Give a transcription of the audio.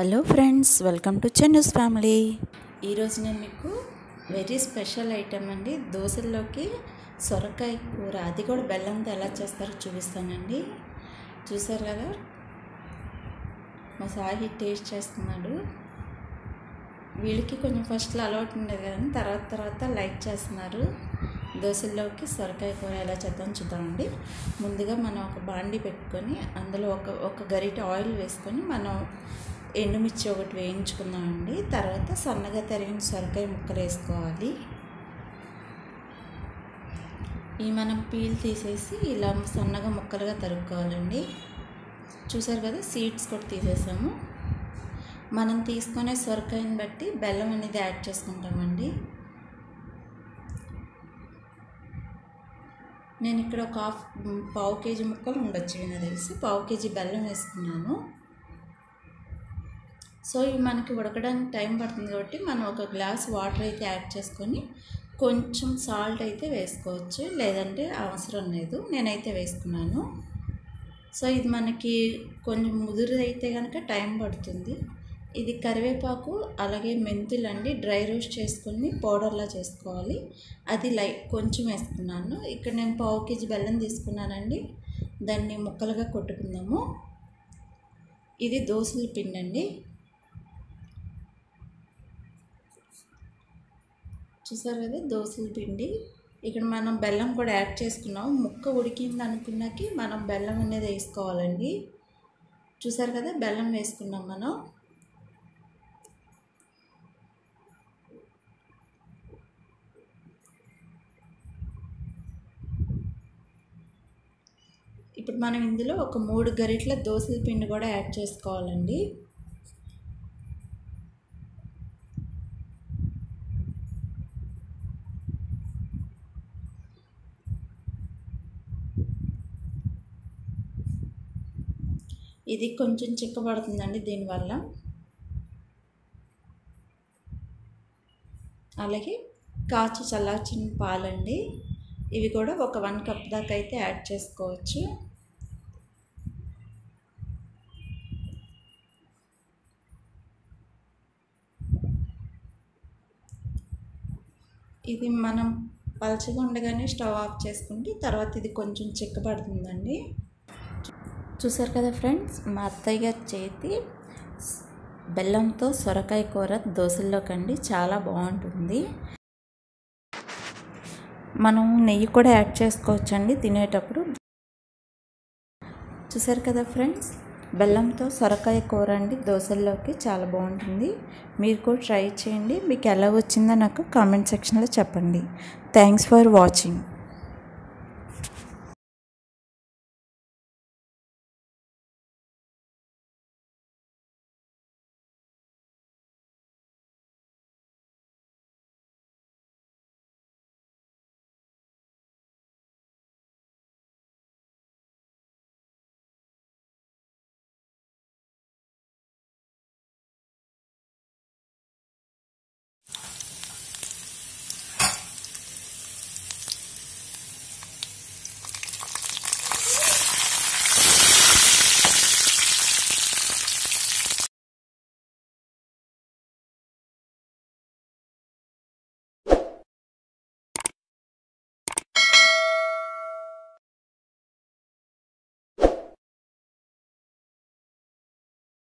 hello friends welcome to చెన్నూస్ family ఈరోజు నేను మీకు వెరీ స్పెషల్ ఐటమ్ అండి దోశల్లోకి సొరకాయ కూర అది కూడా బెల్లంతో ఎలా చేస్తారో చూపిస్తానండి చూసారు కదా మా సాయి టేస్ట్ చేస్తున్నాడు వీళ్ళకి కొంచెం ఫస్ట్లో అలవాటు ఉండేది కానీ తర్వాత తర్వాత లైక్ చేస్తున్నారు దోశల్లోకి సొరకాయ కూర ఎలా చేద్దాం చూద్దామండి ముందుగా మనం ఒక బాండి పెట్టుకొని అందులో ఒక ఒక గరిట ఆయిల్ వేసుకొని మనం ఎండుమిర్చి ఒకటి వేయించుకుందామండి తర్వాత సన్నగా తరిగిన సొరకాయ ముక్కలు వేసుకోవాలి ఈ మనం పీల్ తీసేసి ఇలా సన్నగా ముక్కలుగా తరుక్కోవాలండి చూసారు కదా సీడ్స్ కూడా తీసేసాము మనం తీసుకునే సొరకాయని బట్టి బెల్లం అనేది యాడ్ చేసుకుంటామండి నేను ఇక్కడ ఒక హాఫ్ పావు కేజీ ముక్కలు ఉండొచ్చు నాకు తెలిసి పావు కేజీ బెల్లం వేసుకున్నాను సో ఇవి మనకి ఉడకడానికి టైం పడుతుంది కాబట్టి మనం ఒక గ్లాస్ వాటర్ అయితే యాడ్ చేసుకొని కొంచెం సాల్ట్ అయితే వేసుకోవచ్చు లేదంటే అవసరం లేదు నేనైతే వేసుకున్నాను సో ఇది మనకి కొంచెం ముదురు అయితే కనుక టైం పడుతుంది ఇది కరివేపాకు అలాగే మెంతులు అండి డ్రై రోస్ట్ చేసుకొని పౌడర్లా చేసుకోవాలి అది లైట్ కొంచెం వేసుకున్నాను ఇక్కడ నేను పావు కేజీ బెల్లం తీసుకున్నానండి దాన్ని ముక్కలుగా కొట్టుకుందాము ఇది దోశల పిండి అండి చూసారు కదా దోశల పిండి ఇక్కడ మనం బెల్లం కూడా యాడ్ చేసుకున్నాం ముక్క ఉడికింది అనుకున్నాకి మనం బెల్లం అనేది వేసుకోవాలండి చూసారు కదా బెల్లం వేసుకున్నాం మనం ఇప్పుడు మనం ఇందులో ఒక మూడు గరిటల దోశల పిండి కూడా యాడ్ చేసుకోవాలండి ఇది కొంచెం చిక్కబడుతుందండి దీనివల్ల అలాగే కాచి చల్లార్చిన పాలండి ఇవి కూడా ఒక వన్ కప్ దాకా అయితే యాడ్ చేసుకోవచ్చు ఇది మనం పలచగా ఉండగానే స్టవ్ ఆఫ్ చేసుకుంటే తర్వాత ఇది కొంచెం చిక్కబడుతుందండి చూసారు కదా ఫ్రెండ్స్ మా అత్తయ్య గారి చేతి బెల్లంతో సొరకాయ కూర దోశల్లోకండి చాలా బాగుంటుంది మనం నెయ్యి కూడా యాడ్ చేసుకోవచ్చండి తినేటప్పుడు చూసారు కదా ఫ్రెండ్స్ బెల్లంతో సొరకాయ కూర అండి దోశల్లోకి చాలా బాగుంటుంది మీరు కూడా ట్రై చేయండి మీకు ఎలా వచ్చిందో నాకు కామెంట్ సెక్షన్లో చెప్పండి థ్యాంక్స్ ఫర్ వాచింగ్